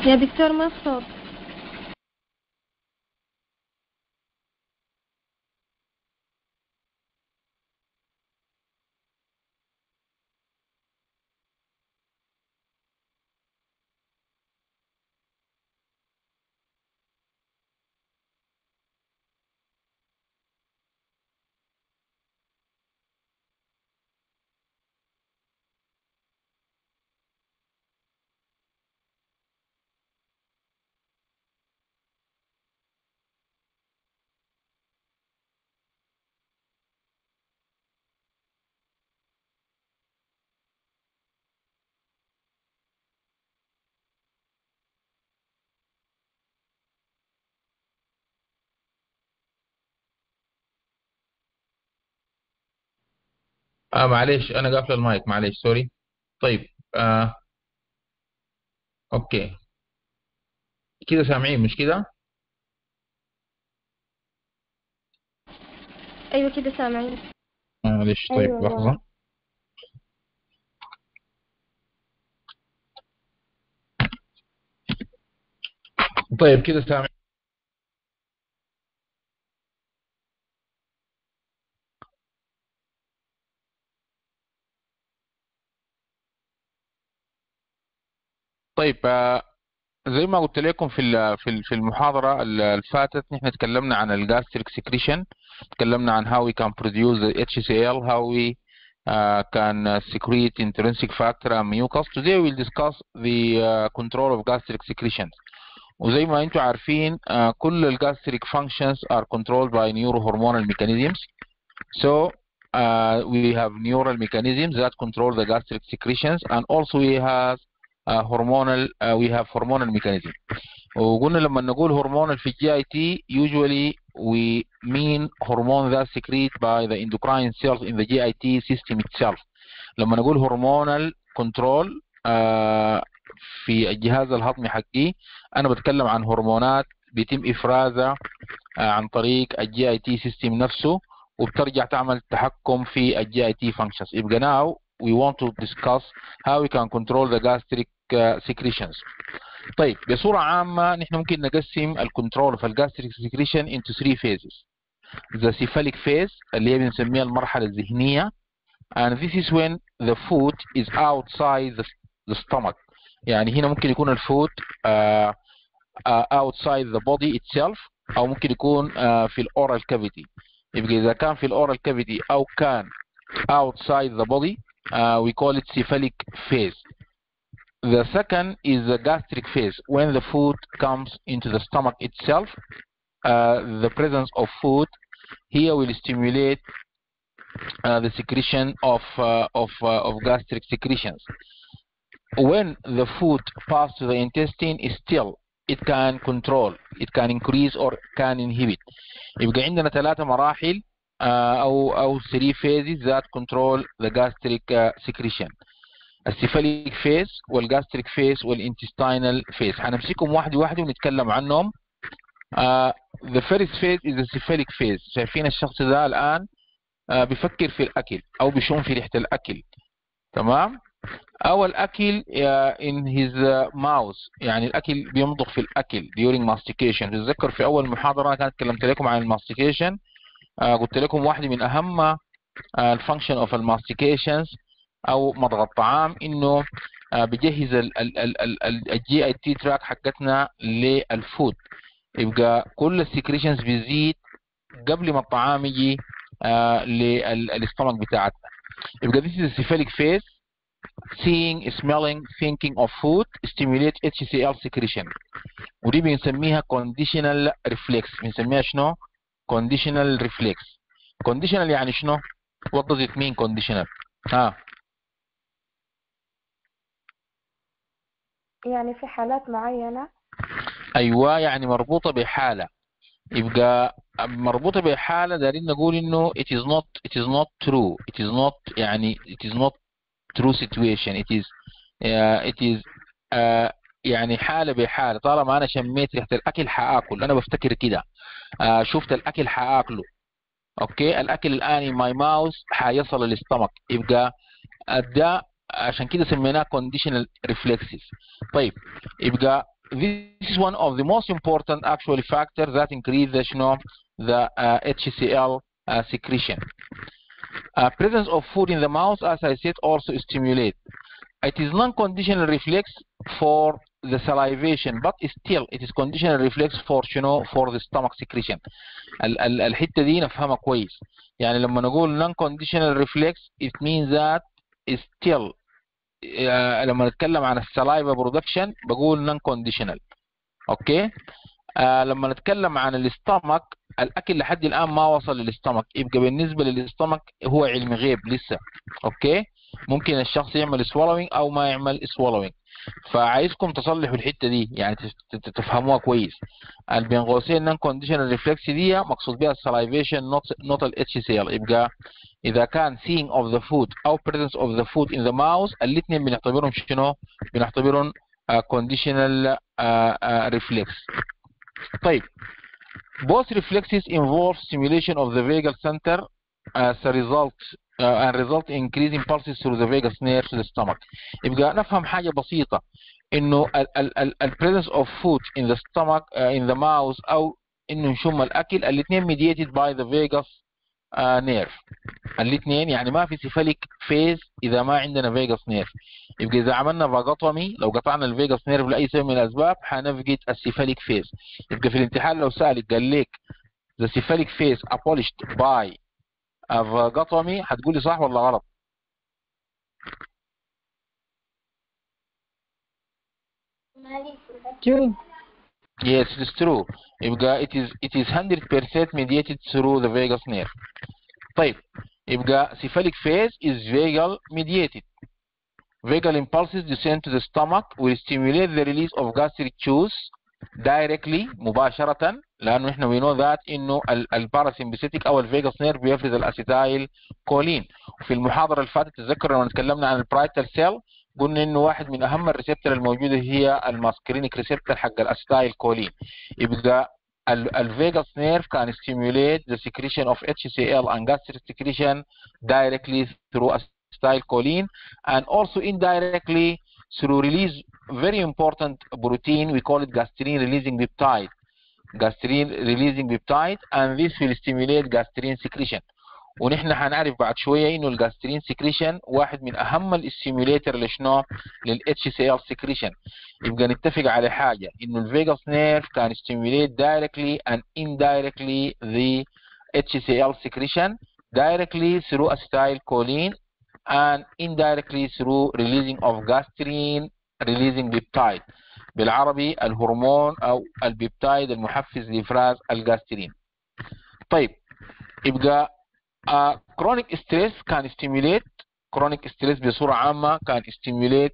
يا دكتور ما الصوت آه معلش أنا قافل المايك معلش سوري طيب آه أوكي كده سامعين مش كده؟ أيوة كده سامعين معلش طيب أيوة لحظة نعم. طيب كده سامعين طيب آه زي ما قلت لكم في ال- في ال- في المحاضرة ال- اللي فاتت نحن تكلمنا عن الجاستريك سكريشن تكلمنا عن how we can produce the HCl how we uh, can secrete intrinsic factor and mucus today we'll discuss the uh, control of gastric secretions وزي ما انتم عارفين uh, كل الجاستريك functions are controlled by neurohormonal mechanisms so uh, we have neural mechanisms that control the gastric secretions and also we have uh, hormonal uh, we have hormonal mechanism وقلنا لما نقول hormonal في الجي اي تي usually we mean hormone that secrete by the endocrine cells in the GIT system itself لما نقول hormonal control uh, في الجهاز الهضمي حقي انا بتكلم عن هرمونات بيتم افرازها uh, عن طريق الجي اي تي سيستم نفسه وبترجع تعمل تحكم في الجي اي تي functions يبقى now we want to discuss how we can control the gastric uh, secretions طيب بصورة عامة نحن ممكن نقسم الكنترول في الجاستريك سكريشن into three phases the cephalic phase اللي هي بنسميها المرحلة الذهنية and this is when the food is outside the, the stomach يعني هنا ممكن يكون الفود uh, uh, outside the body itself أو ممكن يكون uh, في الأورال cavity يبقى إذا كان في الأورال cavity أو كان outside the body uh, we call it cephalic phase the second is the gastric phase when the food comes into the stomach itself uh, the presence of food here will stimulate uh, the secretion of uh, of uh, of gastric secretions when the food pass to the intestine is still it can control it can increase or can inhibit يبقى عندنا ثلاثة مراحل uh, أو أو three phases that control the gastric uh, secretion السيفاليك فيز والجاستريك فيز والانتستينال فيز هنمسكهم واحد واحد ونتكلم عنهم uh, the first phase is the cephalic phase شايفين الشخص ده الآن uh, بيفكر في الأكل أو بيشم في ريحة الأكل تمام أو الأكل uh, in his uh, mouth يعني الأكل بيمضغ في الأكل during mastication تتذكر في أول محاضرة أنا كانت تكلمت لكم عن الماستيكيشن uh, قلت لكم واحدة من أهم الفانكشن اوف الماستيكيشنز او مضغ الطعام انه آه، بجهز الجي اي تي تراك حقتنا للفود يبقى كل السكريشنز بيزيد قبل ما الطعام يجي آه للاستمك بتاعتنا يبقى this is the cephalic phase seeing smelling thinking of food stimulate HCl secretion ودي بنسميها conditional reflex بنسميها شنو conditional reflex conditional يعني شنو what does it mean conditional ها يعني في حالات معينة ايوه يعني مربوطه بحاله يبقى مربوطه بحاله دارين نقول انه it is not it is not true it is not يعني it is not true situation it is uh, it is uh, يعني حاله بحاله طالما انا شميت ريحه الاكل حاكل انا بفتكر كده uh, شفت الاكل حاكله اوكي الاكل الان in my mouth حيصل للاستمك يبقى ده عشان كده سميناه conditional reflexes طيب يبقى this is one of the most important actually factors that increase the you know, the uh, HCl uh, secretion. Uh, presence of food in the mouth, as I said, also stimulate. It is non-conditional reflex for the salivation, but still it is conditional reflex for you know for the stomach secretion. ال ال الحتة دي نفهمها كويس. يعني لما نقول non-conditional reflex, it means that still آه، لما نتكلم عن السلايفا برودكشن بقول نون كونديشنال اوكي آه لما نتكلم عن الاستمك الاكل لحد الان ما وصل للاستمك يبقى بالنسبه للاستمك هو علم غيب لسه اوكي ممكن الشخص يعمل swallowing او ما يعمل swallowing فعايزكم تصلحوا الحته دي يعني تف- تفهموها كويس اللي بين قوسين نون كونديشنال ريفلكس دي مقصود بها السلايفيشن نوت نوت الاتش سي ال يبقى اذا كان seeing of the food او presence of the food in the mouth الاثنين بنعتبرهم شنو؟ بنعتبرهم uh, conditional uh, uh, reflex. طيب both reflexes involve stimulation of the vagal center as a result uh, and result in increasing pulses through the vagus nerve to the stomach. يبقى نفهم حاجة بسيطة انه ال ال ال ال presence of food in the stomach uh, in the mouth او انه نشم الاكل الاثنين mediated by the vagus uh, nerve. الاثنين يعني ما في سيفاليك فيز اذا ما عندنا فيجاس نيرف يبقى اذا عملنا فاجوتومي لو قطعنا الفيجاس نيرف لاي سبب من الاسباب حنفقد السيفاليك فيز يبقى في الامتحان لو سالك قال لك the cephalic phase abolished by a vagotomy هتقولي صح ولا غلط؟ True. Yes, it is true. يبقى it is it is 100% mediated through the vagus nerve. طيب يبقى cephalic phase is vagal mediated. Vagal impulses descend to the stomach will stimulate the release of gastric juice directly مباشرة لأنه احنا we know that إنه الباراسمبثيتيك أو الفيجاس نيرف بيفرز الأسيتايل كولين. وفي المحاضرة اللي فاتت تتذكر لما تكلمنا عن البرايتال سيل قلنا إنه واحد من أهم الريسبتور الموجودة هي الماسكرينيك ريسبتور حق الأسيتايل كولين. يبقى الفيجاس نيرف can stimulate the secretion of HCl and gastric secretion directly through acetylcholine and also indirectly through release very important protein we call it gastrin releasing peptide gastrin releasing peptide and this will stimulate gastrin secretion ونحن هنعرف بعد شويه انه الجاسترين سكريشن واحد من اهم الاستيميوليتر لشنو للاتش سي ال سكريشن يبقى نتفق على حاجه انه الفيجاس نيرف كان stimulate directly and indirectly the HCl secretion directly through acetylcholine and indirectly through releasing of gastrin releasing peptide بالعربي الهرمون او البيبتايد المحفز لافراز الجاسترين طيب يبقى uh, chronic stress can stimulate chronic stress بصورة عامة can stimulate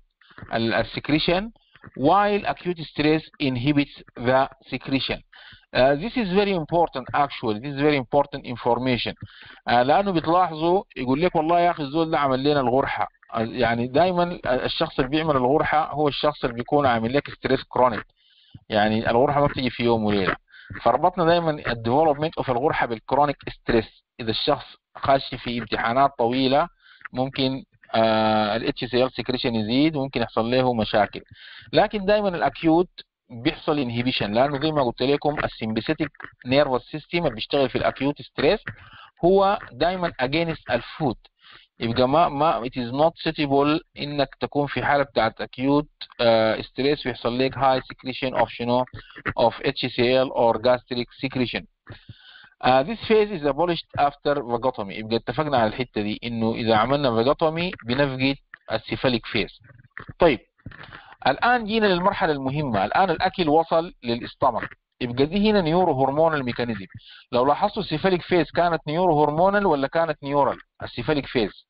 السكريشن while acute stress inhibits the secretion. Uh, this is very important actually this is very important information uh, لانه بتلاحظوا يقول لك والله يا اخي الزول ده عمل لنا الغرحه يعني دائما الشخص اللي بيعمل الغرحه هو الشخص اللي بيكون عامل لك ستريس كرونيك يعني الغرحه ما بتيجي في يوم وليله فربطنا دائما الديفلوبمنت اوف الغرحه بالكرونيك ستريس اذا الشخص خاش في امتحانات طويله ممكن الاتش سي ال سكريشن يزيد وممكن يحصل له مشاكل لكن دائما الاكيوت بيحصل انهبيشن لانه زي ما قلت لكم السمبثيتيك نيرفس سيستم اللي بيشتغل في الاكيوت ستريس هو دائما اجينست الفود يبقى ما ما it is not suitable انك تكون في حاله بتاعت acute uh, stress ويحصل لك high secretion of شنو of HCl or gastric secretion. Uh, this phase is abolished after vagotomy يبقى اتفقنا على الحته دي انه اذا عملنا vagotomy بنفقد السيفاليك فيز. طيب الان جينا للمرحله المهمه الان الاكل وصل للاستمك يبقى دي هنا نيورو هرمونال ميكانيزم لو لاحظتوا السيفاليك فيز كانت نيورو هرمونال ولا كانت نيورال السيفاليك فيز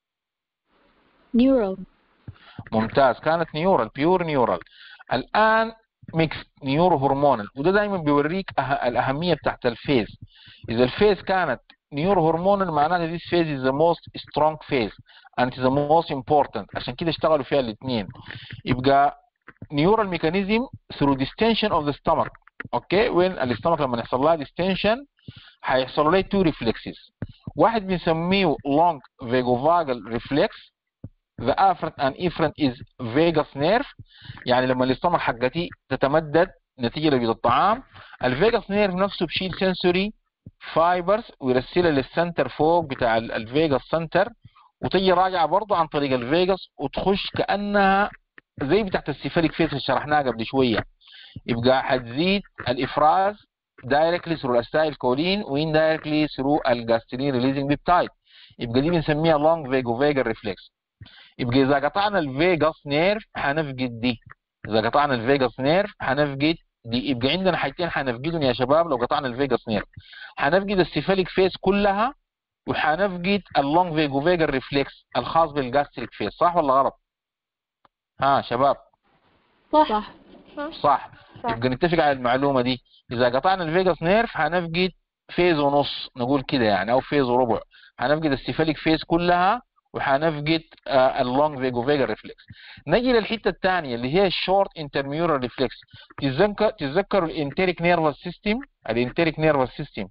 Neural. ممتاز كانت نيورال بيور نيورال الان ميكس نيورو هرمونال وده دايما بيوريك أه... الاهميه بتاعت الفيز اذا الفيز كانت نيورو هرمونال معناته this phase is the most strong phase and it is the most important عشان كده اشتغلوا فيها الاثنين يبقى نيورال ميكانيزم through distension of the stomach اوكي وين الاستمك لما يحصل لها distension هيحصل له two reflexes واحد بنسميه long vagovagal reflex the afferent and efferent is vagus nerve يعني لما الاستمر حقتي تتمدد نتيجة لبيض الطعام الفيجاس نيرف نفسه بشيل سنسوري فايبرز ويرسلها للسنتر فوق بتاع ال- الفيجاس سنتر وتجي راجعة برضه عن طريق الفيجاس وتخش كأنها زي بتاعت السيفاليك فيس اللي شرحناها قبل شوية يبقى حتزيد الإفراز دايركتلي ثرو الأستايل كولين وين دايركتلي ثرو الجاسترين ريليزنج بيبتايد يبقى دي بنسميها لونج فيجو فيجر ريفلكس يبقى إذا قطعنا الفيجاس نيرف حنفقد دي إذا قطعنا الفيجاس نيرف حنفقد دي يبقى عندنا حاجتين حنفقدهم يا شباب لو قطعنا الفيجاس نيرف حنفقد السيفاليك فيس كلها وحنفقد اللونج فيجو فيجر ريفلكس الخاص بالجاستريك فيس صح ولا غلط؟ ها شباب صح صح صح صح. يبقى نتفق على المعلومه دي اذا قطعنا الفيجاس نيرف حنفقد فيز ونص نقول كده يعني او فيز وربع حنفقد السيفاليك فيز كلها وحنفقد آه اللونج فيجو فيجر ريفلكس نجي للحته الثانيه اللي هي الشورت انترميورال ريفلكس تتذكر تتذكروا الانتريك نيرفس سيستم الانتريك نيرفس سيستم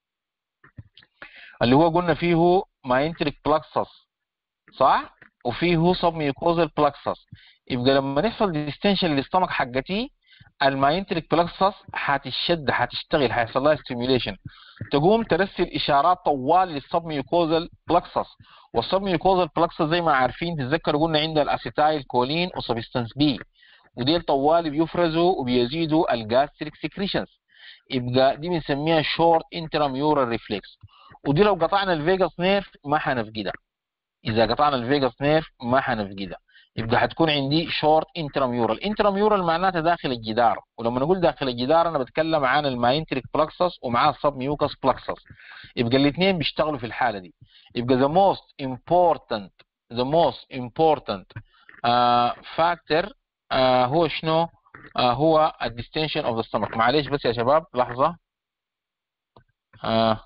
اللي هو قلنا فيه ماينتريك بلاكسس صح وفيه سب ميوكوزال بلاكسس يبقى لما نحصل ديستنشن للاستمك حقتي الماينتريك بلاكسس حتشد حتشتغل حيحصل لها ستيميوليشن تقوم ترسل اشارات طوال للسب ميوكوزال بلاكسس والسب ميوكوزال بلاكسس زي ما عارفين تتذكروا قلنا عندها الاسيتايل كولين وسبستانس بي وديل طوال بيفرزوا وبيزيدوا الجاستريك سكريشنز يبقى دي بنسميها شورت انتراميورال ريفلكس ودي لو قطعنا الفيجاس نيرف ما حنفقدها اذا قطعنا الفيجاس نيرف ما حنفقدها يبقى حتكون عندي شورت انتراميورال انتراميورال معناتها داخل الجدار ولما نقول داخل الجدار انا بتكلم عن الماينتريك بلاكسس ومعاه السب ميوكس بلاكسس يبقى الاثنين بيشتغلوا في الحاله دي يبقى the most important the most important uh, factor uh, هو شنو uh, هو الديستنشن اوف ذا stomach معلش بس يا شباب لحظه uh,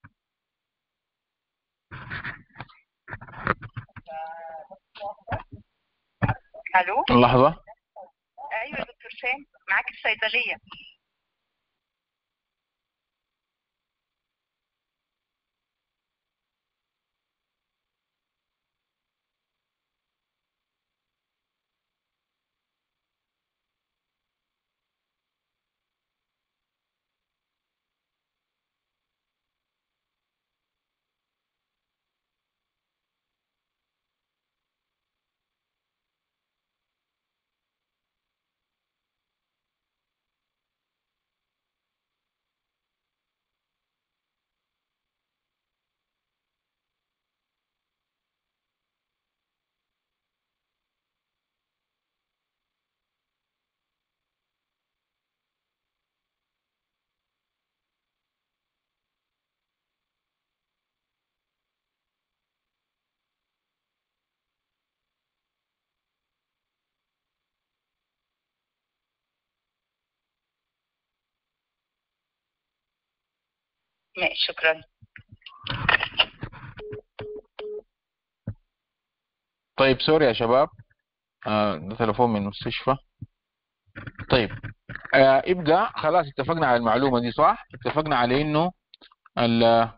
الو لحظه ايوه يا دكتور سام معاك الصيدليه ماشي شكرا طيب سوري يا شباب آه ده تليفون من المستشفى طيب آه يبقى خلاص اتفقنا على المعلومة دي صح اتفقنا على انه ال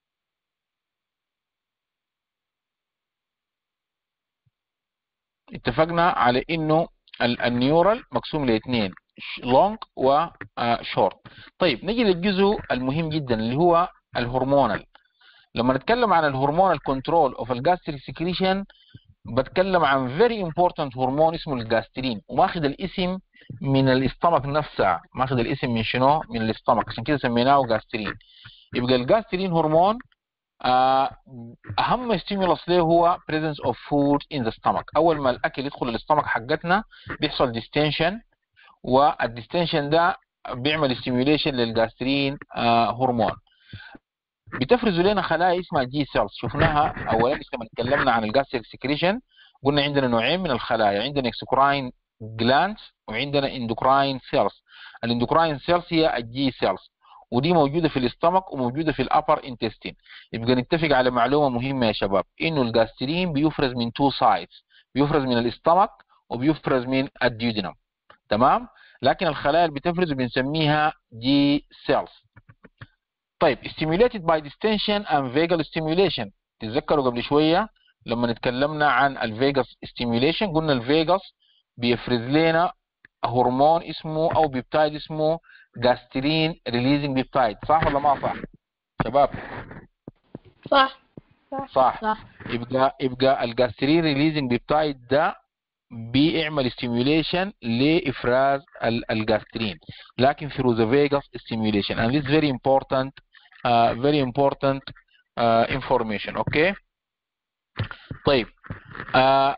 اتفقنا على انه ال- النيورال مقسوم لاثنين لونج وشورت طيب نيجي للجزء المهم جدا اللي هو الهرمونال لما نتكلم عن الهرمونال كنترول اوف الجاستريك سكريشن بتكلم عن very important هرمون اسمه الجاسترين وماخذ الاسم من الاستمك نفسها ماخذ الاسم من شنو من الاستمك عشان كده سميناه جاسترين يبقى الجاسترين هرمون آه، اهم ستيمولس له هو presence of food in the stomach اول ما الاكل يدخل الاستمك حقتنا بيحصل ديستنشن والديستنشن ده بيعمل ستيميوليشن للجاسترين آه، هرمون بتفرزوا لنا خلايا اسمها جي سيلز شفناها اولا لما تكلمنا عن الجاستريك سكريشن قلنا عندنا نوعين من الخلايا عندنا اكسكراين جلاندز وعندنا اندوكراين سيلز الاندوكراين سيلز هي الجي سيلز ودي موجوده في الاستمك وموجوده في الابر انتستين يبقى نتفق على معلومه مهمه يا شباب انه الجاسترين بيفرز من تو سايدز بيفرز من الاستمك وبيفرز من الديودينم تمام لكن الخلايا اللي بتفرز بنسميها جي سيلز طيب stimulated by distension and vagal stimulation تتذكروا قبل شويه لما اتكلمنا عن الفيجاس ستيميوليشن قلنا الفيجاس بيفرز لنا هرمون اسمه او بيبتايد اسمه جاسترين ريليزنج بيبتايد صح ولا ما صح شباب صح صح صح يبقى يبقى الجاسترين ريليزنج بيبتايد ده بيعمل ستيميوليشن لافراز ال- الجاسترين لكن في روزافيجاس ستيميوليشن and this is very important uh, very important uh, information okay طيب uh,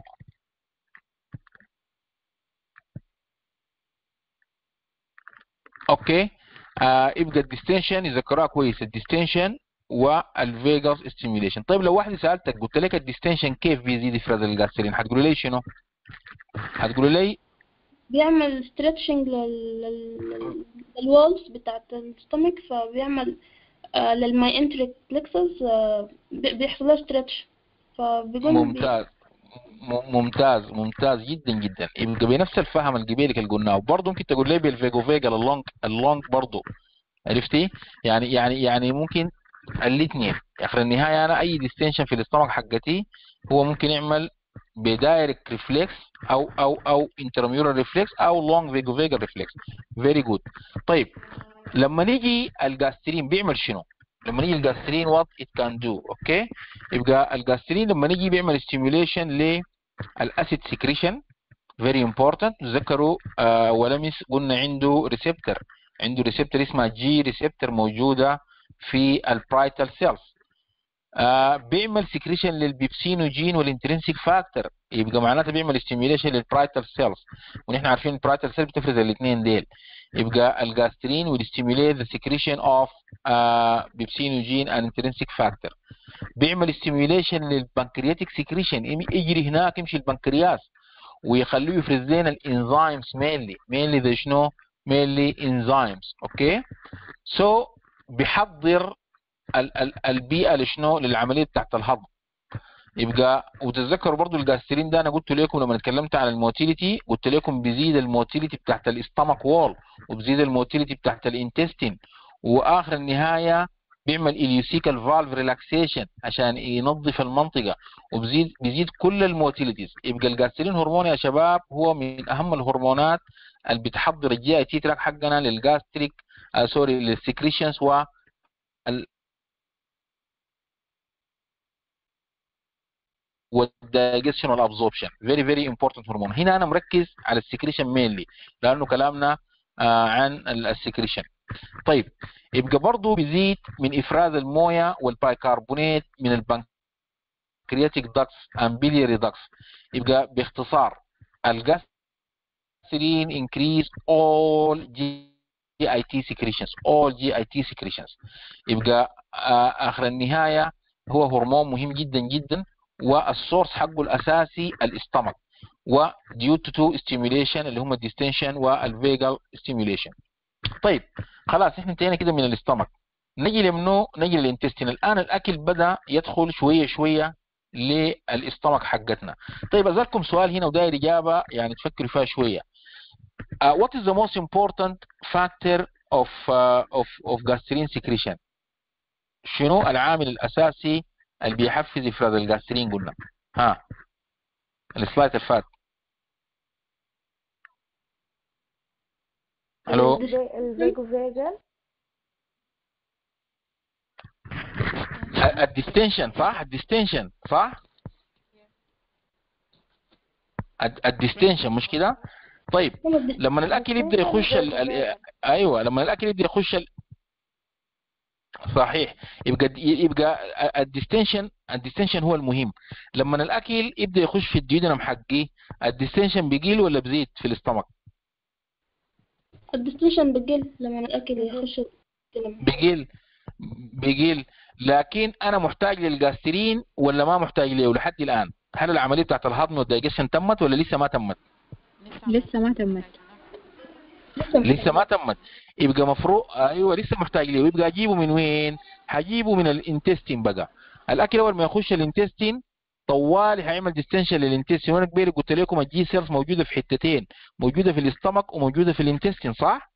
اوكي آه يبقى الديستنشن يذكروها كويس الديستنشن والفيجاس ستيميوليشن طيب لو واحد سالتك قلت لك الديستنشن كيف بيزيد افراز الجاسترين حتقولي لي شنو؟ هتقولي لي بيعمل ستريتشنج لل للوالز بتاعت الستومك فبيعمل آه للماي انتريك بلكسس آه بي- بيحصل له ستريتش فبيقول ممتاز م- ممتاز ممتاز جدا جدا يبقى بنفس الفهم القبيلي اللي قلناه وبرضه ممكن تقول لي بالفيجو فيجا اللونج اللونج برضه عرفتي يعني يعني يعني ممكن الاثنين اخر النهايه انا اي ديستنشن في الاستمك حقتي هو ممكن يعمل بدايركت ريفلكس او او او انترميورال ريفلكس او لونج فيجو فيجا ريفلكس فيري جود طيب لما نيجي الجاسترين بيعمل شنو؟ لما نيجي الجاسترين وات ات كان دو اوكي يبقى الجاسترين لما نيجي بيعمل ستيميوليشن للاسيد سكريشن فيري امبورتنت تذكروا آه ولمس قلنا عنده ريسبتور عنده ريسبتور اسمها جي ريسبتور موجوده في البرايتال سيلز آه بيعمل سكريشن للبيبسينوجين والانترنسيك فاكتور يبقى معناته بيعمل ستيميوليشن للبرايتال سيلز ونحن عارفين البرايتال سيلز بتفرز الاثنين ديل يبقى الجاسترين will stimulate the secretion of uh, بيبسينوجين and intrinsic factor بيعمل ستيميوليشن للبنكرياتيك سكريشن يجري هناك يمشي البنكرياس ويخليه يفرز لنا الانزيمز مينلي مينلي ذا شنو مينلي انزيمز اوكي سو بيحضر ال ال البيئه لشنو للعمليه بتاعت الهضم يبقى وتتذكروا برضو الجاسترين ده انا قلت لكم لما اتكلمت عن الموتيليتي قلت لكم بيزيد الموتيليتي بتاعت الاستمك وول وبيزيد الموتيليتي بتاعت الانتستين واخر النهايه بيعمل اليوسيكال فالف ريلاكسيشن عشان ينظف المنطقه وبيزيد بيزيد كل الموتيليتيز يبقى الجاسترين هرمون يا شباب هو من اهم الهرمونات اللي بتحضر الجي اي تي تراك حقنا للجاستريك آه سوري للسكريشنز و والدايجيشن والابزوربشن فيري فيري امبورتنت هرمون هنا انا مركز على السكريشن مينلي لانه كلامنا آه عن السكريشن طيب يبقى برضه بيزيد من افراز المويه والبايكربونات من البنكرياتيك داكس امبيلياري داكس يبقى باختصار الجاسترين increase all GIT secretions all GIT secretions يبقى آه اخر النهايه هو هرمون مهم جدا جدا والسورس حقه الاساسي الاستمك و due to stimulation اللي هم الديستنشن والفيجال stimulation طيب خلاص احنا انتهينا كده من الاستمك نجي لمنو نجي للانتستين الان الاكل بدا يدخل شويه شويه للاستمك حقتنا طيب اسالكم سؤال هنا وداير اجابه يعني تفكروا فيها شويه uh, what is the most important factor of uh, of of gastrin secretion شنو العامل الاساسي اللي بيحفز افراز الجاسترين قلنا ها السلايد اللي فات الو الفيجو فيجل الديستنشن صح الديستنشن صح الديستنشن مش كده طيب لما الاكل يبدا يخش ال... ال... ايوه لما الاكل يبدا يخش ال... صحيح يبقى يبقى الديستنشن الديستنشن هو المهم لما الاكل يبدا يخش في الديودنم حقي الديستنشن بيقل ولا بزيد في الاستمك الديستنشن بقل لما الاكل يخش الدم. بقل بقل لكن انا محتاج للجاسترين ولا ما محتاج له لحد الان هل العمليه بتاعت الهضم والدايجيشن تمت ولا لسه ما تمت لسه ما تمت لسه ما تمت يبقى مفروض ايوه لسه محتاج ليه ويبقى اجيبه من وين هجيبه من الانتستين بقى الاكل اول ما يخش الانتستين طوالي هيعمل ديستنشن للانتستين وانا كبير قلت لكم الجي سيلز موجوده في حتتين موجوده في الاستمك وموجوده في الانتستين صح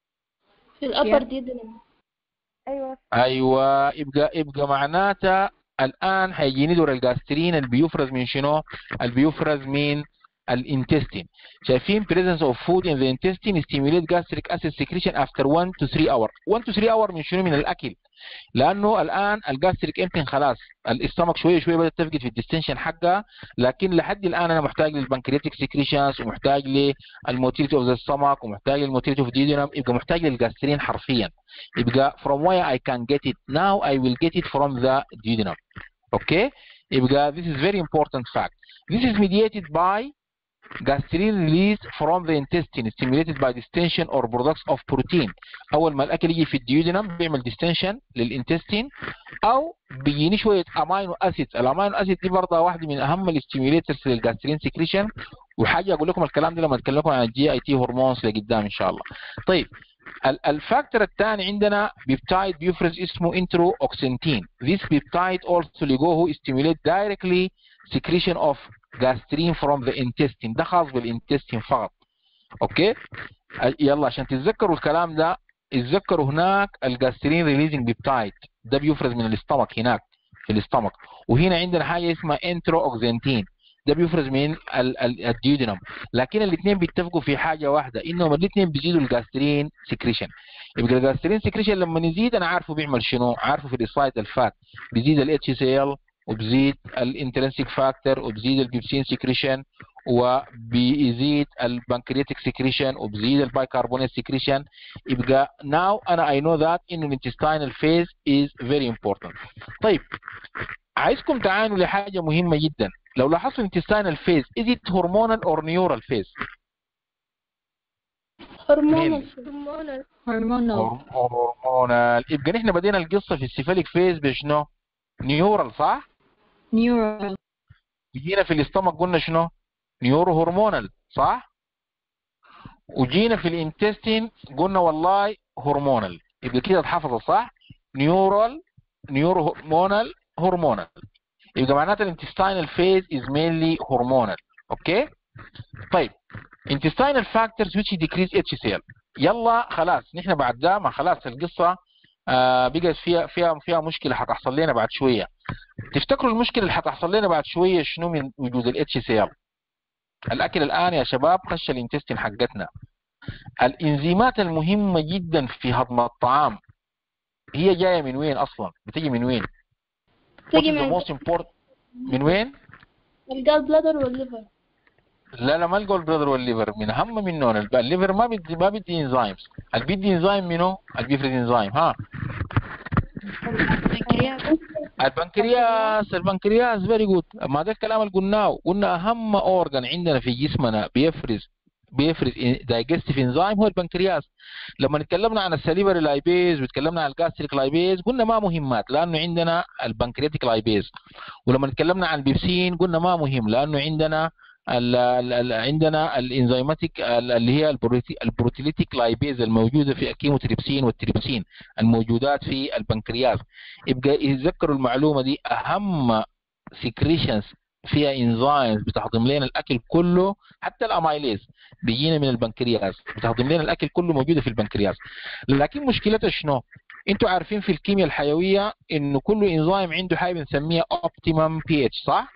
في الابر ديدنم ايوه ايوه يبقى يبقى معناتها الان هيجيني دور الجاسترين اللي بيفرز من شنو؟ اللي بيفرز من الانتستين شايفين presence of food in the intestine stimulate gastric acid secretion after 1 to 3 hour 1 to 3 hour من شنو من الاكل لانه الان الجاستريك امبين خلاص الاستمك شويه شويه بدات تفقد في الديستنشن حقها لكن لحد الان انا محتاج للبنكرياتيك سكريشنز ومحتاج للموتيليتي اوف ذا ستمك ومحتاج للموتيليتي اوف ديودينم يبقى محتاج للجاسترين حرفيا يبقى from where I can get it now I will get it from the duodenum okay يبقى this is very important fact this is mediated by gastrin release from the intestine stimulated by distension or products of protein اول ما الاكل يجي في الديودينم بيعمل distension للانتستين او بيجيني شويه امينو اسيد الامينو اسيد دي برضه واحده من اهم الاستيميوليترز للجاسترين سكريشن وحاجه اقول لكم الكلام ده لما اتكلم لكم عن الجي اي تي هرمونز لقدام ان شاء الله طيب الفاكتور الثاني عندنا بيبتايد بيفرز اسمه انترو اوكسنتين this peptide also لقوه stimulate directly secretion of gastrin from the intestine ده خاص بالانتستين فقط اوكي يلا عشان تتذكروا الكلام ده اتذكروا هناك الجاسترين ريليزنج بيبتايد ده بيفرز من الاستمك هناك في الاستمك وهنا عندنا حاجه اسمها انترو اوكسنتين ده بيفرز من الديودينم لكن الاثنين بيتفقوا في حاجه واحده انهم الاثنين بيزيدوا الجاسترين سكريشن يبقى الجاسترين سكريشن لما يزيد انا عارفه بيعمل شنو عارفه في الاسلايد الفات بيزيد الاتش سي ال وبزيد الانترنسيك فاكتور وبزيد البيبسين سكريشن وبيزيد البنكرياتيك سكريشن وبزيد البايكربونات سكريشن يبقى now انا I know that ان الانتستينال phase is very important طيب عايزكم تعانوا لحاجه مهمه جدا لو لاحظتوا الانتستينال phase is it hormonal or neural phase هرمونال هرمونال هرمونال يبقى نحن بدينا القصه في السيفاليك فيز بشنو؟ نيورال صح؟ نيورال وجينا في الاستمك قلنا شنو؟ نيورو هرمونال صح؟ وجينا في الانتستين قلنا والله هرمونال يبقى كده اتحفظت صح؟ نيورال نيورو هرمونال هرمونال يبقى معناتها الانتستينال فيز از مينلي هرمونال اوكي؟ طيب intestinal factors which decrease HCl يلا خلاص نحن بعد ده ما خلاص القصه آه بقت فيها فيها فيها مشكله حتحصل لنا بعد شويه تفتكروا المشكله اللي حتحصل لنا بعد شويه شنو من وجود ال HCl الاكل الان يا شباب خش الانتستين حقتنا الانزيمات المهمه جدا في هضم الطعام هي جايه من وين اصلا بتيجي من وين تيجي What is the من most important من وين الجال بلادر والليفر لا لا ما الجول برادر والليفر من اهم من نون الب- الليفر ما بيدي ما بيدي انزيمز اللي بيدي انزيم منو؟ اللي بيفرز انزيم ها البنكرياس البنكرياس فيري جود ما ده الكلام اللي قلناه قلنا اهم اورجن عندنا في جسمنا بيفرز بيفرز دايجستيف انزيم هو البنكرياس لما اتكلمنا عن السليفري لايبيز وتكلمنا عن الجاستريك لايبيز قلنا ما مهمات لانه عندنا البنكرياتيك لايبيز ولما اتكلمنا عن البيبسين قلنا ما مهم لانه عندنا ال ال ال عندنا الانزيماتيك ال- اللي هي البروتي- البروتيليتيك لايبيز الموجوده في الكيموتريبسين والتريبسين الموجودات في البنكرياس يبقى يتذكروا المعلومه دي اهم سكريشنز فيها انزيمز بتهضم لنا الاكل كله حتى الامايليز بيجينا من البنكرياس بتهضم لنا الاكل كله موجوده في البنكرياس لكن مشكلتها شنو؟ انتوا عارفين في الكيمياء الحيويه انه كل انزيم عنده حاجه بنسميها اوبتيمم بي اتش صح؟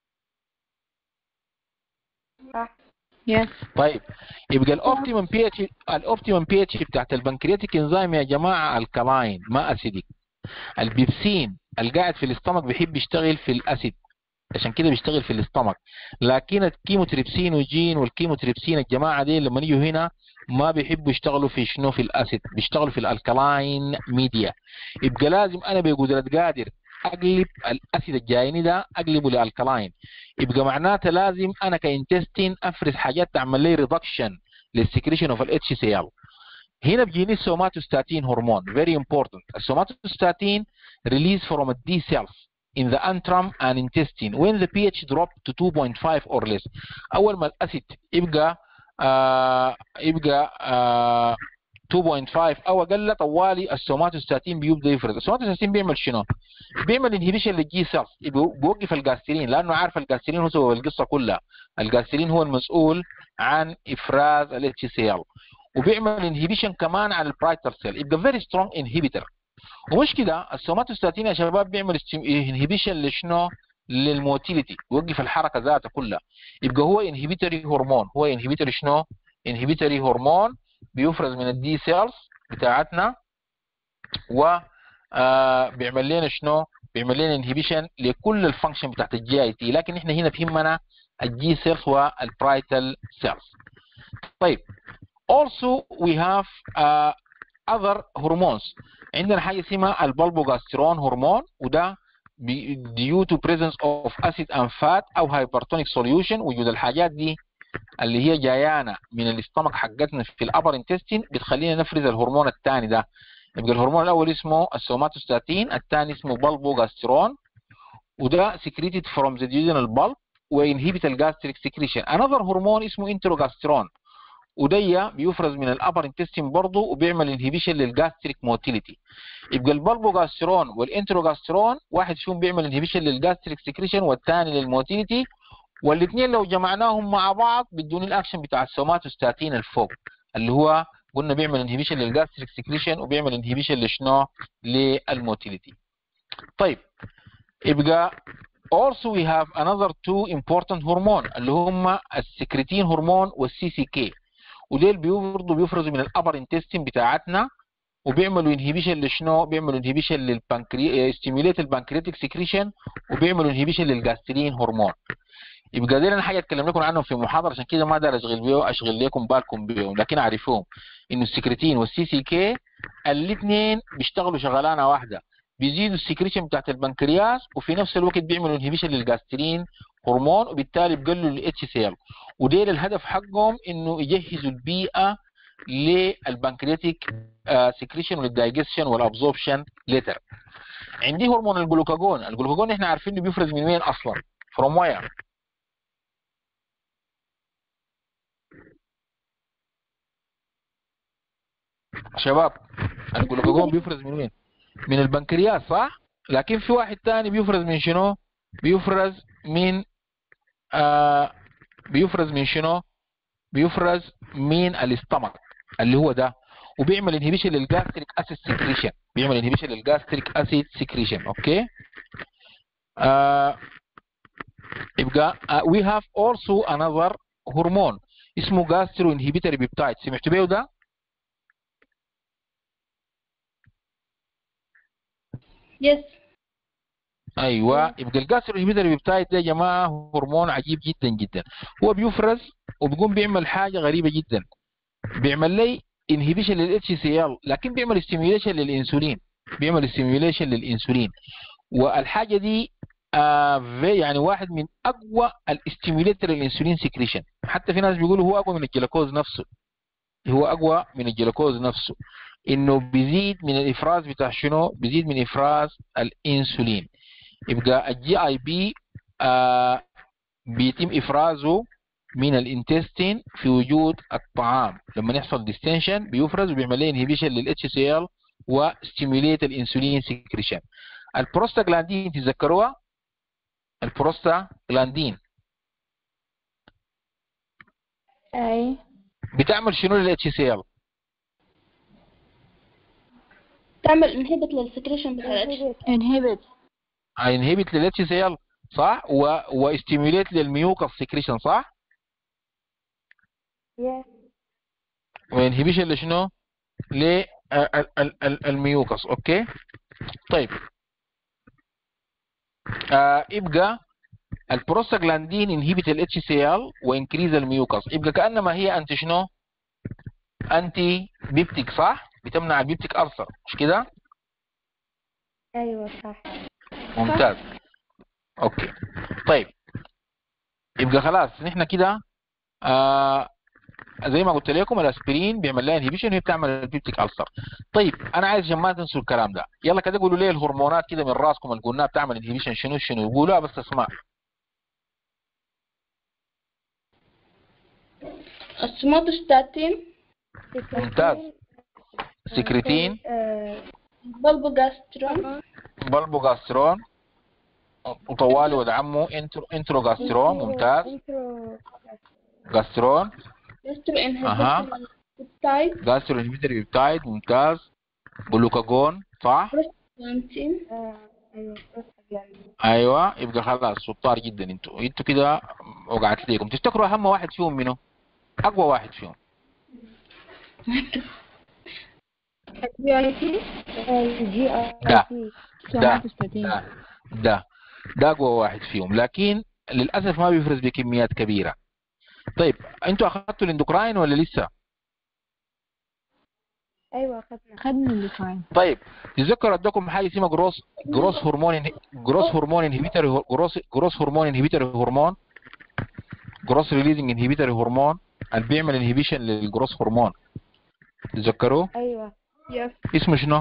يس طيب يبقى الاوبتيمم بي اتش الاوبتيمم بي اتش بتاعت البنكرياتيك انزيم يا جماعه الكلاين ما اسيديك البيبسين القاعد في الاستمك بيحب يشتغل في الاسيد عشان كده بيشتغل في الاستمك لكن الكيموتريبسين وجين والكيموتريبسين الجماعه دي لما يجوا هنا ما بيحبوا يشتغلوا في شنو في الاسيد بيشتغلوا في الالكلاين ميديا يبقى لازم انا بقدرة قادر اقلب الاسيد الجايني ده اقلبه لالكلاين يبقى معناته لازم انا كانتستين افرز حاجات تعمل لي ريدكشن للسكريشن اوف الاتش سي ال هنا بيجيني السوماتوستاتين هرمون very important السوماتوستاتين released from the D cells in the antrum and intestine when the pH drop to 2.5 or less اول ما الاسيد يبقى آه يبقى آه 2.5 او اقل طوالي السوماتوستاتين بيبدا يفرز السوماتوستاتين بيعمل شنو؟ بيعمل انهبيشن للجي سيلز بيوقف الجاسترين لانه عارف الجاسترين هو سبب القصه كلها الجاسترين هو المسؤول عن افراز الاتش سي ال وبيعمل انهبيشن كمان على البرايتر سيل يبقى فيري سترونج انهبيتور ومش كده السوماتوستاتين يا شباب بيعمل انهبيشن لشنو للموتيليتي يوقف الحركه ذاتها كلها يبقى هو انهبيتوري هرمون هو انهبيتوري شنو انهبيتوري هرمون بيفرز من الدي سيلز بتاعتنا و آه بيعمل لنا شنو بيعمل لنا انهبيشن لكل الفانكشن بتاعت الجي اي تي لكن احنا هنا بيهمنا الجي سيلز والبرايتال سيلز طيب also we have uh, other hormones عندنا حاجه اسمها البلبوغاسترون هرمون وده due to presence of acid and fat او hypertonic solution وجود الحاجات دي اللي هي جايانا من الاستمك حقتنا في الابر انتستين بتخلينا نفرز الهرمون الثاني ده يبقى الهرمون الاول اسمه السوماتوستاتين الثاني اسمه بلبوغاسترون وده secreted from the duodenal bulb وينهبت الجاستريك سكريشن another هرمون اسمه انتروجاسترون ودي بيفرز من الابر انتستين برضه وبيعمل انهبيشن للجاستريك موتيليتي يبقى البلبوجاسترون والانتروجاسترون واحد فيهم بيعمل انهبيشن للجاستريك سكريشن والثاني للموتيليتي والاثنين لو جمعناهم مع بعض بدون الاكشن بتاع السوماتوستاتين الفوق اللي هو قلنا بيعمل انهبيشن للجاستريك سكريشن وبيعمل انهبيشن لشنو للموتيليتي طيب يبقى also we have another two important hormone اللي هم السكريتين هرمون والسي سي كي وديل برضه بيفرزوا من الابر انتستين بتاعتنا وبيعملوا انهبيشن لشنو بيعملوا انهبيشن للبنكري ستيميوليت البنكرياتيك سكريشن وبيعملوا انهبيشن للجاسترين هرمون يبقى دي حاجه اتكلم لكم عنهم في محاضره عشان كده ما اقدر اشغل بيه اشغل لكم بالكم بيهم لكن اعرفوهم انه السكرتين والسي سي كي الاثنين بيشتغلوا شغلانه واحده بيزيدوا السكريشن بتاعت البنكرياس وفي نفس الوقت بيعملوا انهبيشن للجاسترين هرمون وبالتالي بيقللوا الاتش سي ال وديل الهدف حقهم انه يجهزوا البيئه للبنكرياتيك سكريشن والدايجستشن والابزوربشن ليتر عندي هرمون الجلوكاجون الجلوكاجون احنا عارفين انه بيفرز من وين اصلا فروم وير شباب الجلوكاجون بيفرز من وين من البنكرياس صح لكن في واحد تاني بيفرز من شنو بيفرز من آه بيفرز من شنو بيفرز من الاستمك اللي هو ده وبيعمل انهبيشن للجاستريك اسيد سكريشن بيعمل انهبيشن للجاستريك اسيد سكريشن اوكي آه يبقى uh, we have also another هرمون اسمه جاسترو انهبيتوري بيبتايد سمعتوا بيه ده يس ايوه يبقى الجاسترو انهبيتوري بيبتايد ده يا جماعه هرمون عجيب جدا جدا هو بيفرز وبيقوم بيعمل حاجه غريبه جدا بيعمل لي انهبيشن للاتش سي ال لكن بيعمل ستيميوليشن للانسولين بيعمل ستيميوليشن للانسولين والحاجه دي آه يعني واحد من اقوى الاستيميوليتر للانسولين سكريشن حتى في ناس بيقولوا هو اقوى من الجلوكوز نفسه هو اقوى من الجلوكوز نفسه انه بيزيد من الافراز بتاع شنو بيزيد من افراز الانسولين يبقى الجي اي بي آه بيتم افرازه من الانتستين في وجود الطعام لما يحصل ديستنشن بيفرز وبيعمل لي انهبيشن للاتش سي ال وستيميوليت الانسولين سكريشن البروستاجلاندين تتذكروها البروستاجلاندين اي بتعمل شنو للاتش سي ال تعمل انهبت للسكريشن بتاع الاتش inhibit هينهبت للاتش سي ال صح و واستيميوليت للميوكس سكريشن صح yes وانهبيشن لشنو للميوكس اوكي طيب آه يبقى البروستاجلاندين انهبت الاتش سي ال وانكريز الميوكس يبقى كانما هي انتي شنو انتي بيبتيك صح بتمنع البيبتيك ألسر مش كده ايوه صح ممتاز اوكي طيب يبقى خلاص نحن كده آه زي ما قلت لكم الاسبرين بيعمل لها انهبيشن وهي بتعمل البيبتيك ألسر طيب انا عايز عشان ما تنسوا الكلام ده يلا كده قولوا لي الهرمونات كده من راسكم اللي قلناها بتعمل انهبيشن شنو شنو قولوها بس اسماء السوماتوستاتين ممتاز سكرتين بلبوجاسترون بلبوجاسترون وطوالي ولد عمه انترو انتروجاسترون ممتاز جاسترون جاسترو أها. انهبيتور بيبتايد جاسترو انهبيتوري بيبتايد ممتاز جلوكاجون صح فهمتين آه، أيوة بروستاجلاندين ايوه يبقى خلاص شطار جدا انتوا انتوا كده وقعت ليكم تفتكروا اهم واحد فيهم منه اقوى واحد فيهم الجي ار ده. تي سوماتوستاتين ده ده ده اقوى واحد فيهم لكن للاسف ما بيفرز بكميات كبيره طيب انتوا اخذتوا الاندوكراين ولا لسه أيوة أخذنا أخذنا الاندوكراين طيب تذكر ادكم حاجه اسمها جروس جروس هرمون جروس هرمون انهبيتوري جروس جروس هرمون انهبيتوري هرمون جروس ريليزنج انهبيتوري هرمون اللي بيعمل انهبيشن للجروس هرمون تذكروه أيوة يس اسمه شنو؟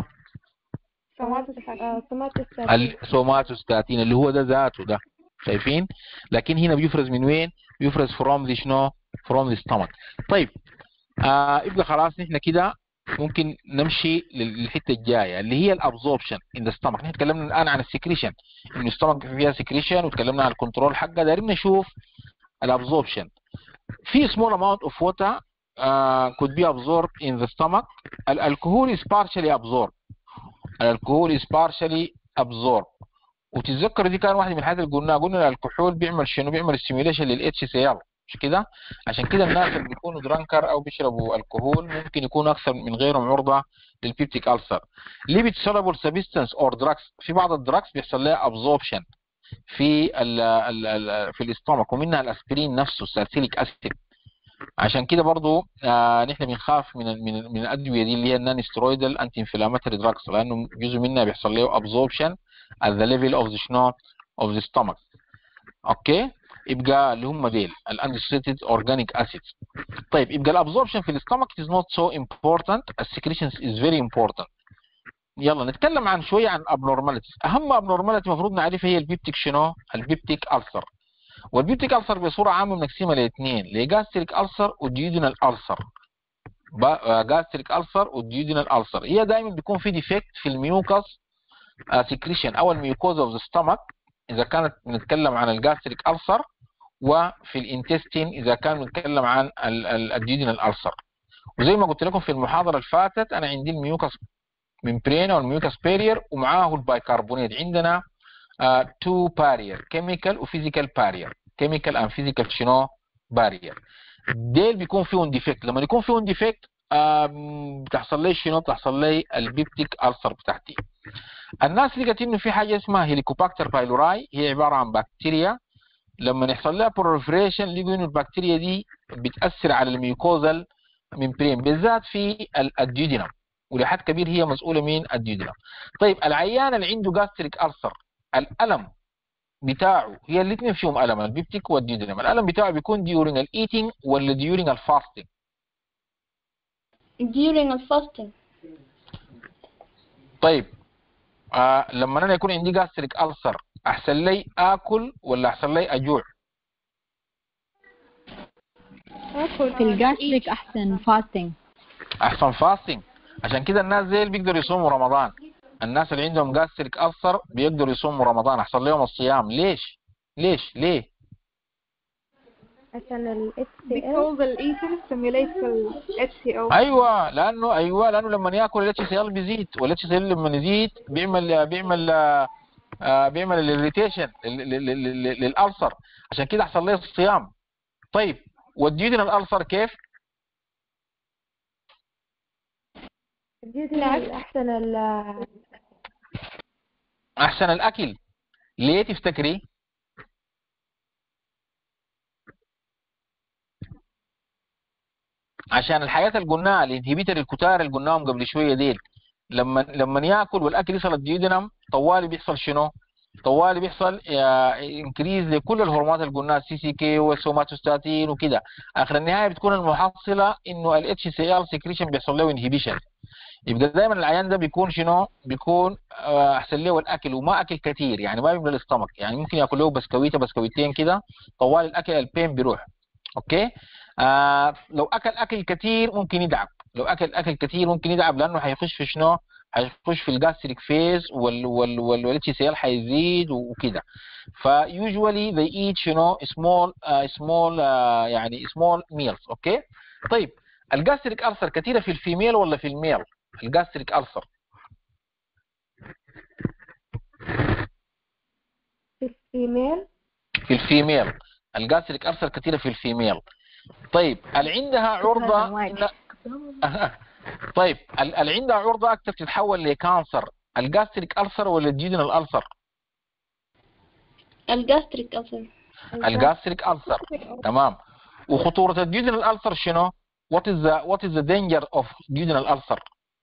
آه، سوماتوستاتين السوماتوستاتين اللي هو ده ذاته ده شايفين لكن هنا بيفرز من وين بيفرز فروم ذي شنو فروم ذي ستومك طيب آه يبقى خلاص نحن كده ممكن نمشي لل- للحته الجايه اللي هي الابزوربشن ان ذا ستومك نحن تكلمنا الان عن السكريشن انه الستومك فيها سكريشن وتكلمنا عن الكنترول حقها دايرين نشوف الابزوربشن في small amount of water uh, could be absorbed in the stomach الكحول is partially absorbed الكحول is partially absorbed وتتذكر دي كان واحد من الحاجات اللي قلناها قلنا الكحول بيعمل شنو بيعمل ستيميوليشن للاتش سي ال مش كده عشان كده الناس اللي بيكونوا درانكر او بيشربوا الكحول ممكن يكونوا اكثر من غيرهم عرضه للبيبتيك ألسر ليبيد soluble substance or drugs في بعض الدراكس بيحصل لها absorption في ال ال ال في الاستومك ومنها الاسبرين نفسه السالسيليك اسيد عشان كده برضو آه نحن بنخاف من ال- من ال- من الادويه دي اللي هي النان سترويدال انتي انفلاماتوري دراجز لانه جزء منها بيحصل له ابزوربشن at the level of the شنو of the stomach اوكي يبقى اللي هم ديل الاندستريتد اورجانيك اسيدز طيب يبقى الابزوربشن في الاستومك is not so important السكريشنز is very important يلا نتكلم عن شويه عن abnormalities اهم abnormality المفروض نعرفها هي البيبتيك شنو البيبتيك ألسر والبيبتيك ألسر بصوره عامه بنقسمها لاثنين لجاستريك ألسر وديودينال ألسر جاستريك ألسر وديودينال ألسر هي دائما بيكون في ديفكت في الميوكس سكريشن او الميوكوزا اوف ذا ستومك اذا كانت بنتكلم عن الجاستريك ألسر وفي الانتستين اذا كان بنتكلم عن الديودينال ألسر وزي ما قلت لكم في المحاضره اللي فاتت انا عندي الميوكس ممبرين او الميوكس بارير ومعاه البايكربونات عندنا تو بارير كيميكال وفيزيكال بارير كيميكال اند فيزيكال شنو بارير ديل بيكون فيهم ديفكت لما يكون فيهم ديفكت بتحصل لي شنو بتحصل لي البيبتيك ألسر بتاعتي الناس لقت انه في حاجه اسمها هيليكوباكتر بايلوراي هي عباره عن بكتيريا لما يحصل لها بروليفريشن لقوا انه البكتيريا دي بتاثر على الميوكوزال ممبرين بالذات في الديودينم ولحد كبير هي مسؤوله من الديودينم طيب العيان اللي عنده جاستريك ألسر الالم بتاعه هي الاثنين فيهم الم البيبتيك والديودينم الالم بتاعه بيكون during الايتنج ولا during الفاستنج during الفاستنج طيب آه لما انا يكون عندي جاستريك ألسر احسن لي اكل ولا احسن لي اجوع في الجاستريك أحسن فاستنج احسن فاستنج عشان كده الناس زي اللي بيقدروا يصوموا رمضان الناس اللي عندهم جاستريك ألسر بيقدروا يصوموا رمضان احسن لهم الصيام ليش ليش ليه عشان ال HCl Because the eating stimulates the HCO. ايوه لانه ايوه لانه لما ياكل الاتش سي ال بيزيد والاتش سي ال لما يزيد بيعمل بيعمل آه، آه، بيعمل الاريتيشن للالسر عشان كده حصل لي الصيام طيب والديودين الالسر كيف؟ الجديد أحسن ال احسن الاكل ليه تفتكري؟ عشان الحاجات اللي قلناها الانهبيتر الكتار اللي قلناهم قبل شويه ديل لما لما ياكل والاكل يصل الديودينم طوالي بيحصل شنو؟ طوالي بيحصل انكريز لكل الهرمونات اللي قلناها السي سي كي والسوماتوستاتين وكده اخر النهايه بتكون المحصله انه الاتش سي ال سكريشن بيحصل له انهبيشن يبقى دايما العيان ده بيكون شنو؟ بيكون آه، احسن له الاكل وما اكل كثير يعني ما يملى الاستمك يعني ممكن ياكل له بسكويته بسكويتين كده طوال الاكل البين بيروح اوكي؟ آه لو اكل اكل كثير ممكن يدعم لو اكل اكل كثير ممكن يدعم لانه حيخش في شنو؟ حيخش في الجاستريك فيز وال وال وال والاتش سي ال حيزيد وكده فيوجوالي they eat شنو small uh, small uh, يعني small meals اوكي طيب الجاستريك ألسر كثيره في الفيميل ولا في الميل الجاستريك ألسر فيميل في الفيميل الجاستريك ألسر كثيرة في الفيميل طيب اللي عندها عرضة إن... طيب ال- اللي عندها عرضة أكثر تتحول لكانسر الجاستريك ألسر ولا الجيجنال ألسر الجاستريك أصلا الجاستريك ألسر تمام وخطورة الجيجنال ألسر شنو؟ what is the what is the danger of duodenal ulcer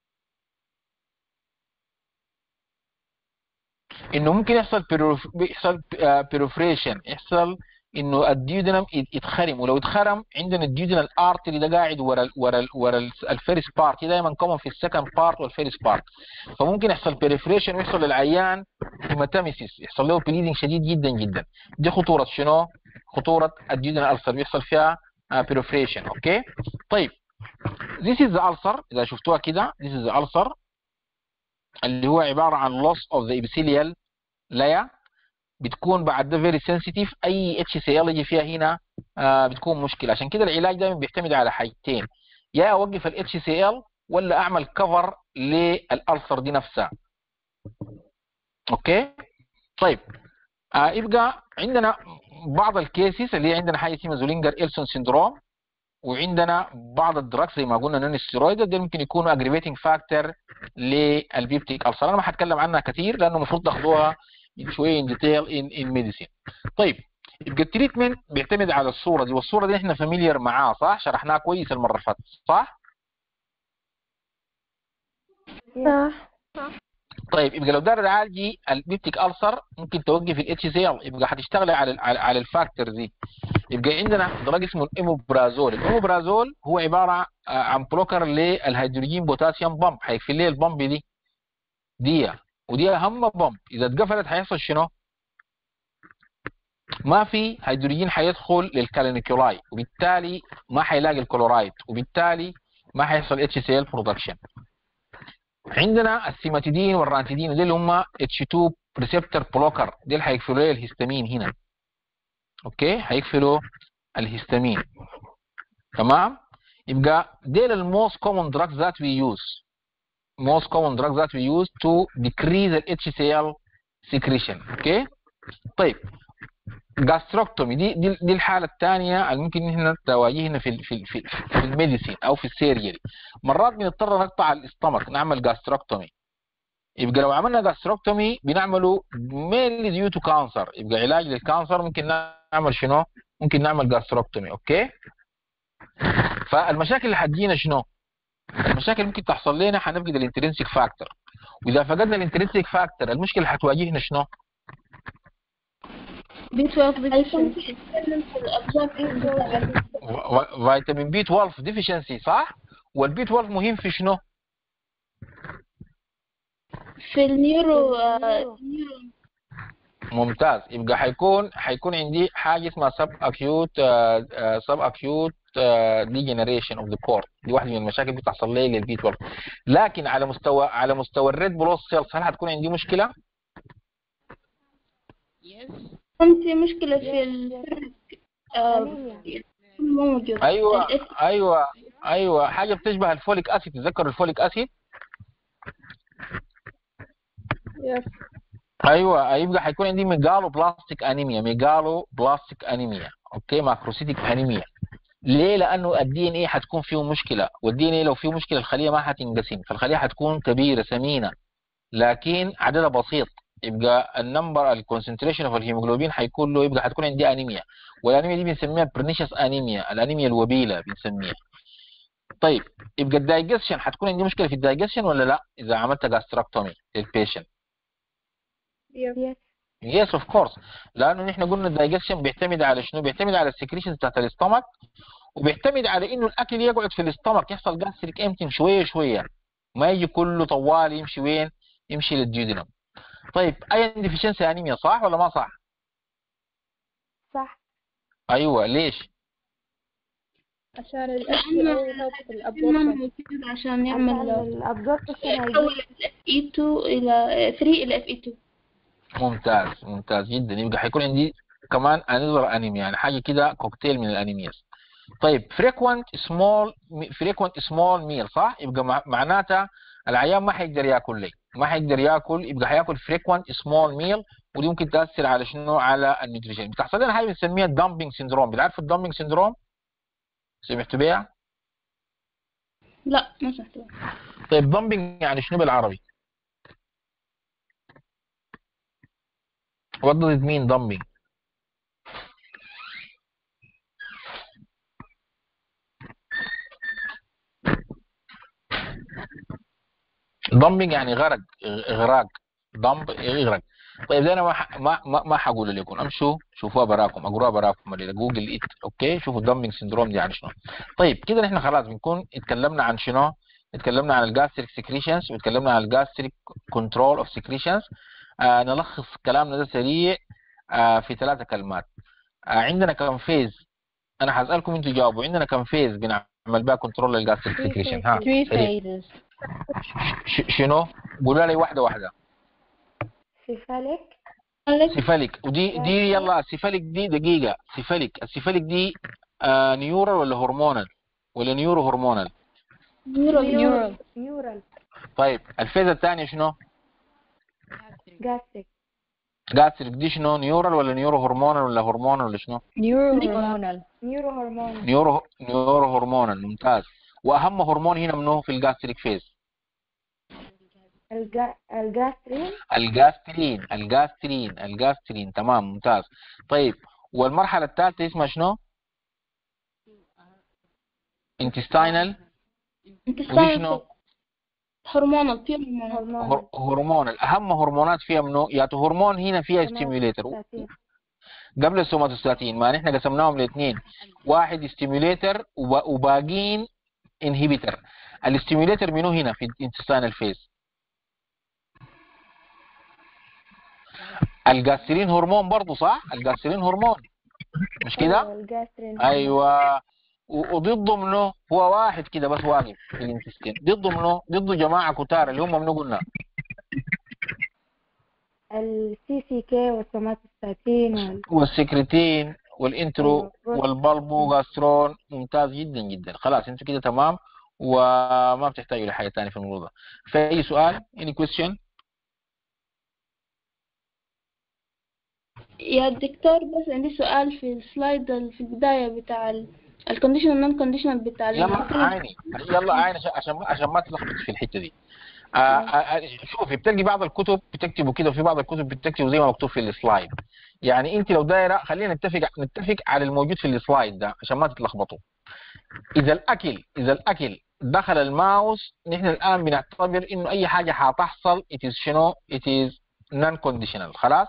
انه ممكن يحصل بيروف... يحصل بيروفريشن يحصل انه الديودنم يتخرم ولو اتخرم عندنا الديودنال ارتري ده قاعد ورا ال ورا ال ورا الفيرس بارت دايما كومن في السكند بارت والفيرس بارت فممكن يحصل بيريفريشن ويحصل للعيان هيماتيميسيس يحصل له بليدنج شديد جدا جدا دي خطوره شنو؟ خطوره الديودنال السر بيحصل فيها بيريفريشن اوكي طيب this is the ulcer اذا شفتوها كده this is the ulcer اللي هو عباره عن loss of the epithelial layer بتكون بعد ده فيري سنسيتيف اي اتش سي ال يجي فيها هنا آه بتكون مشكله عشان كده العلاج دايما بيعتمد على حاجتين يا اوقف الاتش سي ال ولا اعمل كفر للالسر دي نفسها اوكي طيب آه يبقى عندنا بعض الكيسز اللي هي عندنا حاجه اسمها زولينجر إلسون سيندروم وعندنا بعض الدراكس زي ما قلنا نون ستيرويد دول ممكن يكونوا اجريفيتنج فاكتور للبيبتيك السر انا ما هتكلم عنها كثير لانه المفروض تاخدوها شويه ان ديتيل ان ان ميديسين طيب يبقى التريتمنت بيعتمد على الصوره دي والصوره دي احنا فاميليار معاها صح شرحناها كويس المره اللي فاتت صح صح طيب يبقى لو دار تعالجي البيبتيك ألسر ممكن توقف الاتش سي ال يبقى هتشتغلي على ال على, على الفاكتور دي يبقى عندنا دراج اسمه الايموبرازول الايموبرازول هو عباره عن بلوكر للهيدروجين بوتاسيوم بامب هيقفل لي البامب دي دي ودي اهم بامب اذا اتقفلت هيحصل شنو؟ ما في هيدروجين هيدخل للكالينيكولاي وبالتالي ما هيلاقي الكلورايد وبالتالي ما هيحصل اتش سي ال برودكشن عندنا السيماتيدين والرانتيدين دي اللي هم اتش 2 ريسبتور بلوكر دي اللي هيقفلوا لي الهستامين هنا اوكي هيقفلوا الهستامين تمام يبقى ديل الموست كومن drugs that we use most common drugs that we use to decrease the HCl secretion اوكي طيب جاستروكتومي دي دي, دي الحاله الثانيه اللي ممكن احنا تواجهنا في ال في ال في, ال في الميديسين او في السيرجري مرات بنضطر نقطع الاستمك نعمل جاستروكتومي يبقى لو عملنا جاستروكتومي بنعمله mainly due to cancer يبقى علاج للكانسر ممكن نعمل شنو؟ ممكن نعمل جاستروكتومي اوكي؟ فالمشاكل اللي حتجينا شنو؟ المشاكل ممكن تحصل لنا حنفقد الانترنسيك فاكتور واذا فقدنا الانترنسيك فاكتور المشكله حتواجهنا شنو؟ بي 12 deficiency فيتامين بي 12 ديفيشنسي صح؟ والبي 12 مهم في شنو؟ في النيورو آه، نيورو ممتاز يبقى حيكون حيكون عندي حاجه اسمها سب اكيوت سب اكيوت ديجنريشن اوف ذا كور دي واحده من المشاكل اللي بتحصل لي للبي 12 لكن على مستوى على مستوى الريد بلوس سيلز هل حتكون عندي مشكله؟ عندي مشكلة في ال آه، مو موجود ايوه ال F- ايوه ايوه حاجه بتشبه الفوليك اسيد تتذكر الفوليك اسيد؟ يس ايوه يبقى حيكون عندي ميجالو بلاستيك انيميا ميجالو بلاستيك انيميا اوكي ماكروسيتيك انيميا ليه؟ لانه الدي ان اي حتكون فيه مشكله والدي ان اي لو فيه مشكله الخليه ما حتنقسم فالخليه حتكون كبيره سمينه لكن عددها بسيط يبقى النمبر الكونسنتريشن اوف الهيموجلوبين حيكون له يبقى حتكون عندي انيميا والانيميا دي بنسميها برنيشس انيميا الانيميا الوبيله بنسميها طيب يبقى الدايجستشن حتكون عندي مشكله في الدايجستشن ولا لا اذا عملت جاستراكتومي للبيشنت يس يس اوف كورس لانه نحن قلنا الدايجستشن بيعتمد على شنو؟ بيعتمد على السكريشنز بتاعت الاستمك وبيعتمد على انه الاكل يقعد في الاستمك يحصل جاستريك امتن شويه شويه ما يجي كله طوال يمشي وين؟ يمشي للجيودينم طيب اين ديفيشنسي انيميا صح ولا ما صح؟ صح ايوه ليش؟ عشان ال HCO لأنه helps ما الابورشن موجود عشان يعمل الابزوربشن يحول ال FE2 إلى 3 إلى FE2 ممتاز ممتاز جدا يبقى حيكون عندي كمان انذر انيميا يعني حاجه كده كوكتيل من الانيمياز طيب frequent small frequent small meal صح يبقى مع- معناتها العيان ما حيقدر ياكل لي ما حيقدر ياكل يبقى حياكل فريكوينت سمول ميل ودي ممكن تاثر على شنو على النيوتريشن بتحصل لنا حاجه بنسميها الدامبنج سيندروم بتعرف الدامبنج سيندروم سمعتوا بيها لا ما سمعت طيب دامبنج يعني شنو بالعربي What does it mean dumping dumping يعني غرق اغراق dump يغرق طيب ده انا ما ح- ما ما, ما حقول لكم امشوا شوفوها براكم اقروها براكم اللي جوجل ايت اوكي شوفوا الدمبنج سندروم دي يعني شنو طيب كده نحن خلاص بنكون اتكلمنا عن شنو اتكلمنا عن الجاستريك سكريشنز واتكلمنا عن الجاستريك كنترول اوف سكريشنز آه نلخص كلامنا ده سريع آه في ثلاثة كلمات آه عندنا كم فيز انا حسألكم انتوا جاوبوا عندنا كم فيز بنعمل بها كنترول للجاستريك Three سكريشن ها Three سريع. phases. ش- شنو قولوا لي واحدة واحدة سيفاليك سيفاليك ودي دي يلا السيفاليك دي دقيقة سيفاليك السيفاليك دي آه نيورال ولا هرمونال ولا نيورو هرمونال Neural. نيورال طيب الفيزة الثانية شنو جاستريك جاستريك دي شنو نيورال ولا نيورو هرمونال ولا هرمونال ولا شنو Neurohormonal. نيورو هرمون نيورو نيورو هرمونال ممتاز واهم هرمون هنا منه في الجاستريك فيز الجا... الجاسترين الجاسترين الجاسترين الجاسترين تمام ممتاز طيب والمرحلة الثالثة اسمها شنو انتستاينال انت ودي شنو هرمونال في هرمونال هرمون هر- هرمونال اهم هرمونات فيها منو ياتو هرمون هنا فيها ستيميوليتر ستاتين. قبل السوماتوستاتين ما نحن قسمناهم لاثنين واحد ستيميوليتر وباقيين انهبيتر الستيميوليتر منو هنا في الانتستينال فيز الجاسترين هرمون برضه صح الجاسترين هرمون مش كده أيوة، الجاسترين ايوه و- وضده منه هو واحد كده بس واقف في الانتستين ضده منه ضده جماعه كتار اللي هم منو قلنا السي سي كي والسوماتوستاتين وال... والسكرتين والانترو أيوة. والبلبو جاسترون ممتاز جدا جدا خلاص انتوا كده تمام وما بتحتاجوا لحاجه ثانيه في الموضوع ده في اي سؤال any question يا دكتور بس عندي سؤال في السلايد ال- في البداية بتاع الكونديشنال نون كونديشنال بتاع ال- يلا عيني يلا عيني عشان عشان عشان ما تلخبط في الحته دي آه آه آه، شوفي بتلقي بعض الكتب بتكتبوا كده وفي بعض الكتب بتكتبوا زي ما مكتوب في السلايد يعني انت لو دايره خلينا نتفق نتفق على الموجود في السلايد ده عشان ما تتلخبطوا اذا الاكل اذا الاكل دخل الماوس نحن الان بنعتبر انه اي حاجه حتحصل it is شنو it is non conditional خلاص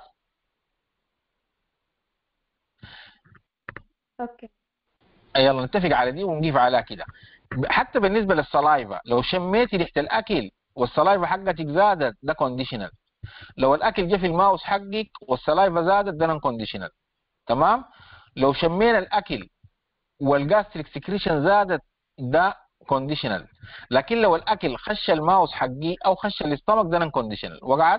اوكي يلا نتفق على دي ونقيف عليها كده حتى بالنسبه للسلايفا لو شميتي ريحه الاكل والسلايفا حقتك زادت ده كونديشنال لو الاكل جه في الماوس حقك والسلايفا زادت ده نون كونديشنال تمام لو شمينا الاكل والجاستريك سكريشن زادت ده كونديشنال لكن لو الاكل خش الماوس حقي او خش الاستمك ده نون كونديشنال وقعت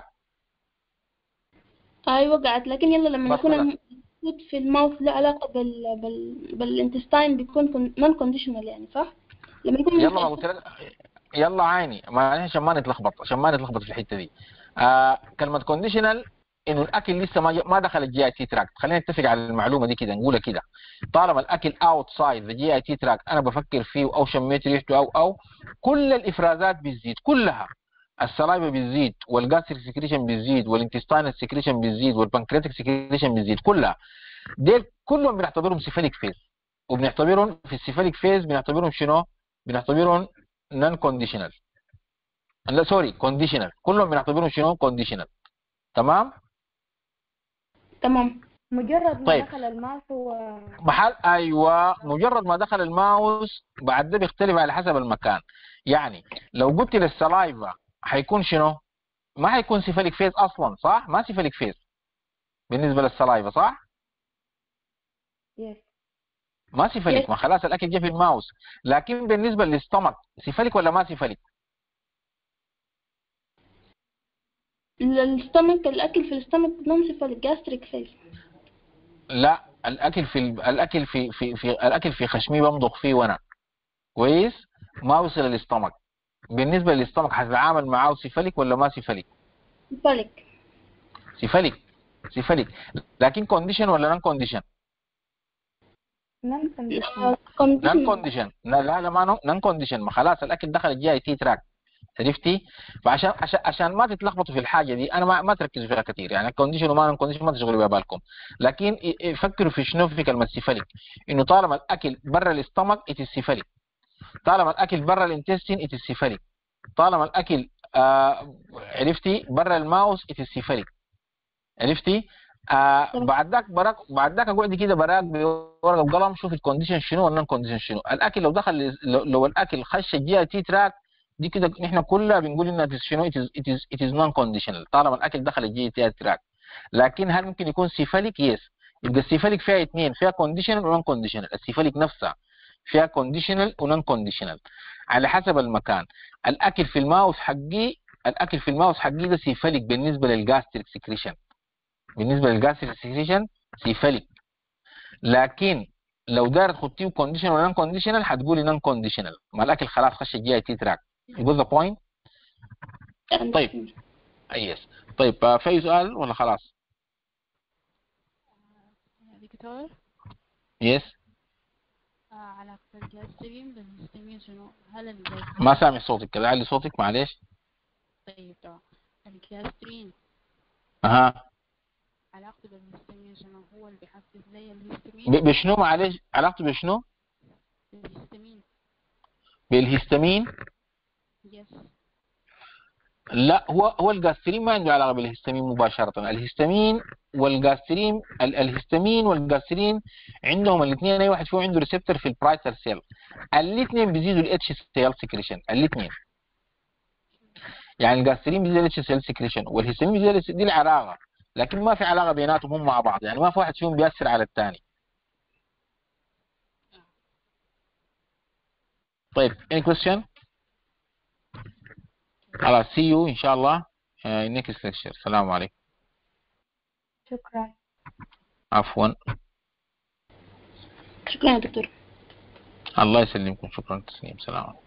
اي وقعت لكن يلا لما يكون مثلاً. الموجود في الماوث له علاقة بال بال بالانتستاين بيكون نون كونديشنال يعني صح؟ لما يكون يلا ما قلت لك يلا عيني ما عشان ما نتلخبط عشان ما نتلخبط في الحته دي آه كلمه كونديشنال انه الاكل لسه ما ما دخل الجي اي تي تراك خلينا نتفق على المعلومه دي كده نقولها كده طالما الاكل اوتسايد ذا جي اي تي تراك انا بفكر فيه او شميت ريحته او او كل الافرازات بتزيد كلها السلايفا بتزيد والجاستريك سكريشن بتزيد والانتستاينال سكريشن بتزيد والبنكرياتيك سكريشن بتزيد كلها ديل كلهم بنعتبرهم سيفاليك فيز وبنعتبرهم في السيفاليك فيز بنعتبرهم شنو؟ بنعتبرهم نون كونديشنال لا سوري كونديشنال كلهم بنعتبرهم شنو كونديشنال تمام تمام مجرد ما طيب. دخل الماوس هو محل ايوه مجرد ما دخل الماوس بعد ده بيختلف على حسب المكان يعني لو قلت للسلايفا حيكون شنو ما حيكون سيفاليك فيز اصلا صح ما سيفاليك فيز بالنسبه للسلايفا صح يس ما سيفاليك Yes. ما خلاص الاكل جه في الماوس لكن بالنسبه للاستمك سيفاليك ولا ما سيفاليك الستمك الأكل في الستمك نون سيفاليك جاستريك فيز لا الاكل في ال- الاكل في في في الاكل في خشمي بمضغ فيه وانا كويس ما وصل للاستمك بالنسبه للاستمك هتتعامل معاه سيفاليك ولا ما سيفاليك فلك سيفاليك سيفاليك لكن كونديشن ولا نون كونديشن نون كونديشن نون كونديشن كونديشن لا لا لا ما نون كونديشن ما خلاص الاكل دخل الجي تي تراك عرفتي فعشان عشان عشان ما تتلخبطوا في الحاجه دي انا ما ما تركزوا فيها كثير يعني كونديشن وما نون كونديشن ما تشغلوا بها بالكم لكن ي- ي- فكروا في شنو في كلمه سيفاليك انه طالما الاكل برا الاستمك ات سيفاليك طالما الاكل برا الانتستين ات سيفاليك طالما الاكل آه عرفتي برا الماوس ات سيفاليك عرفتي آه تمام. بعد ذاك براك بعد ذاك اقعدي كده براك بورقه وقلم شوف الكونديشن شنو والنون كونديشن شنو الاكل لو دخل لو, لو الاكل خش الجهه تي تراك دي كده نحن كلها بنقول انها it is شنو it is it is it is non conditional طالما الاكل دخل الجي تي تراك لكن هل ممكن يكون سيفاليك يس يبقى السيفاليك فيها اثنين فيها كونديشنال ونون كونديشنال السيفاليك نفسها فيها كونديشنال ونون كونديشنال على حسب المكان الاكل في الماوس حقي الاكل في الماوس حقي ده سيفاليك بالنسبه للجاستريك سكريشن بالنسبه للجاستريك سكريشن سيفاليك لكن لو داير تحطيه كونديشنال ولا نون كونديشنال هتقولي نون كونديشنال ما الاكل خلاص خش الجي تي تراك يقول ذا بوينت طيب. يس طيب آه، في أي سؤال ولا خلاص دكتور يس آه، علاقة الجاسترين بالهستامين شنو؟ هل الجاسترين ما سامع صوتك كده علي صوتك معلش طيب تمام الجاسترين اها علاقته بالهستامين شنو؟ هو اللي بيحفز زي ب- الهستامين بشنو معلش علاقته بشنو الهستامين بالهستامين يس لا هو هو الجاسترين ما عنده علاقه بالهستامين مباشره الهستامين والجاسترين ال- الهستامين والجاسترين عندهم الاثنين اي واحد فيهم عنده ريسبتور في البرايتر سيل الاثنين بيزيدوا الاتش سيل سكريشن الاثنين يعني الجاسترين بيزيد الاتش سيل سكريشن والهستامين بيزيد ال- دي العلاقه لكن ما في علاقه بيناتهم هم مع بعض يعني ما في واحد فيهم بيأثر على الثاني طيب any question خلاص see you ان شاء الله uh, in next lecture السلام عليكم شكرا عفوا شكرا يا دكتور الله يسلمكم شكرا تسليم سلام عليكم